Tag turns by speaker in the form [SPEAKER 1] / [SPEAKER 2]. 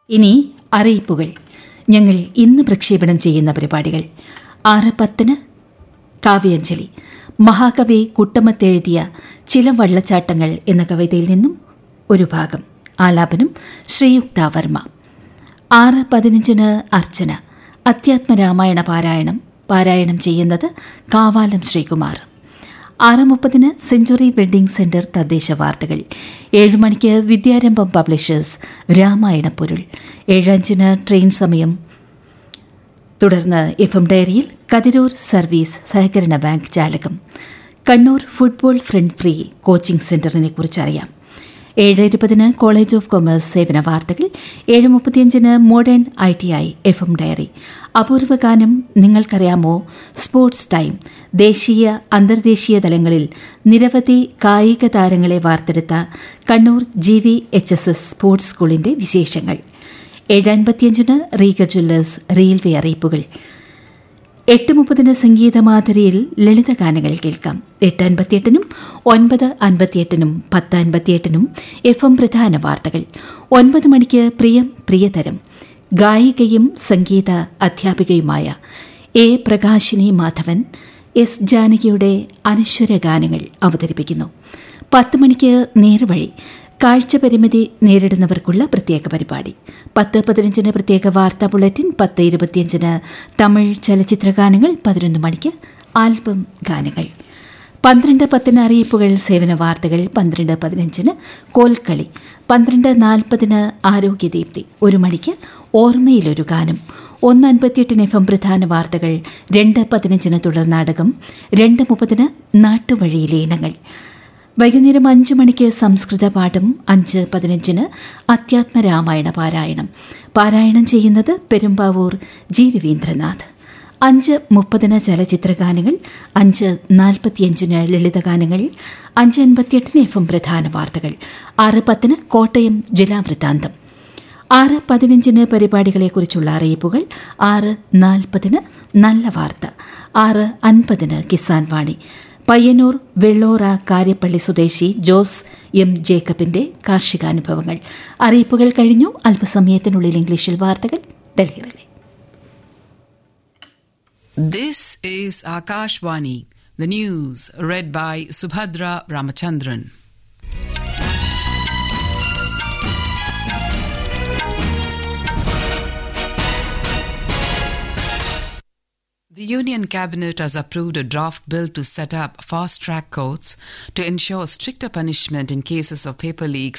[SPEAKER 1] ഇനി അറിയിപ്പുകൾ ഞങ്ങൾ ഇന്ന് പ്രക്ഷേപണം ചെയ്യുന്ന പരിപാടികൾ ആറ് പത്തിന് കാവ്യാഞ്ജലി മഹാകവി കുട്ടമത്തെഴുതിയ ചില വള്ളച്ചാട്ടങ്ങൾ എന്ന കവിതയിൽ നിന്നും ഒരു ഭാഗം ആലാപനം ശ്രീയുക്ത വർമ്മ ആറ് പതിനഞ്ചിന് അർച്ചന അധ്യാത്മരാമായണ പാരായണം പാരായണം ചെയ്യുന്നത് കാവാലം ശ്രീകുമാർ ആറ് മുപ്പതിന് സെഞ്ചുറി വെഡ്ഡിംഗ് സെന്റർ തദ്ദേശ വാർത്തകൾ ഏഴ് മണിക്ക് വിദ്യാരംഭം പബ്ലിഷേഴ്സ് രാമായണ പൊരുൾ ഏഴഞ്ചിന് ട്രെയിൻ സമയം തുടർന്ന് എഫ് എം ഡയറിയിൽ കതിരൂർ സർവീസ് സഹകരണ ബാങ്ക് ജാലകം Kannur football front free coaching സെന്ററിനെ കുറിച്ചറിയാം ഏഴ് ഇരുപതിന് കോളേജ് ഓഫ് കൊമേഴ്സ് സേവന വാർത്തകൾ ഏഴ് മുപ്പത്തിയഞ്ചിന് modern I T I F M diary അപൂർവ ഗാനം നിങ്ങൾക്കറിയാമോ സ്പോർട്സ് ടൈം ദേശീയ അന്തർദേശീയ തലങ്ങളിൽ നിരവധി കായിക താരങ്ങളെ വാർത്തെടുത്ത Kannur G V H S S sports സ്കൂളിന്റെ വിശേഷങ്ങൾ ഏഴ് അൻപത്തിയഞ്ചിന് റീഗ ജ്വല്ലേഴ്സ് റെയിൽവേ അറിയിപ്പുകൾ എട്ട് മുപ്പതിന് സംഗീതമാധുരിയിൽ ലളിതഗാനങ്ങൾ കേൾക്കാം എട്ട് അൻപത്തിയെട്ടിനും ഒൻപത് അൻപത്തിയെട്ടിനും പത്ത് അൻപത്തിയെട്ടിനും എഫ് എം പ്രധാന വാർത്തകൾ ഒൻപത് മണിക്ക് പ്രിയം പ്രിയതരം ഗായികയും സംഗീത അധ്യാപികയുമായ എ പ്രകാശിനി മാധവൻ എസ് ജാനകിയുടെ അനശ്വര ഗാനങ്ങൾ അവതരിപ്പിക്കുന്നു പത്ത് മണിക്ക് നേർവഴി കാഴ്ച പരിമിതി നേരിടുന്നവർക്കുള്ള പ്രത്യേക പരിപാടി പത്ത് പതിനഞ്ചിന് പ്രത്യേക വാർത്താ ബുള്ളറ്റിൻ പത്ത് ഇരുപത്തിയഞ്ചിന് തമിഴ് ചലച്ചിത്ര ഗാനങ്ങൾ പതിനൊന്ന് മണിക്ക് ആൽബം ഗാനങ്ങൾ പന്ത്രണ്ട് പത്തിന് അറിയിപ്പുകൾ സേവന വാർത്തകൾ പന്ത്രണ്ട് പതിനഞ്ചിന് കോൽക്കളി പന്ത്രണ്ട് നാൽപ്പതിന് ആരോഗ്യദീപ്തി ഒരു മണിക്ക് ഓർമ്മയിലൊരു ഗാനം ഒന്ന് അൻപത്തിയെട്ടിന് എഫ് എം പ്രധാന വാർത്തകൾ രണ്ട് പതിനഞ്ചിന് തുടർ നാടകം രണ്ട് മുപ്പതിന് നാട്ടുവഴിയിലെ ഇനങ്ങൾ വൈകുന്നേരം അഞ്ചു മണിക്ക് സംസ്കൃത പാഠം അഞ്ച് പതിനഞ്ചിന് അധ്യാത്മരാമായണ പാരായണം പാരായണം ചെയ്യുന്നത് പെരുമ്പാവൂർ ജി രവീന്ദ്രനാഥ് അഞ്ച് മുപ്പതിന് ചലച്ചിത്രഗാനങ്ങൾ അഞ്ച് നാൽപ്പത്തിയഞ്ചിന് ലളിതഗാനങ്ങൾ അഞ്ച് അൻപത്തിയെട്ടിന് എഫ് എം പ്രധാന വാർത്തകൾ ആറ് പത്തിന് കോട്ടയം ജില്ലാവൃത്താന്തം ആറ് പതിനഞ്ചിന് പരിപാടികളെക്കുറിച്ചുള്ള അറിയിപ്പുകൾ ആറ് നാൽപ്പതിന് നല്ല വാർത്ത ആറ് അൻപതിന് കിസാൻ വാണി പയ്യന്നൂർ വെള്ളോറ കാര്യപ്പള്ളി സ്വദേശി ജോസ് എം ജേക്കബിന്റെ കാർഷികാനുഭവങ്ങൾ അറിയിപ്പുകൾ കഴിഞ്ഞു അല്പസമയത്തിനുള്ളിൽ ഇംഗ്ലീഷിൽ വാർത്തകൾ ഡൽഹിയിലെ
[SPEAKER 2] This is Akashvani, the news read by Subhadra Ramachandran. The Union Cabinet has approved a draft bill to set up fast track courts to ensure stricter punishment in cases of paper leaks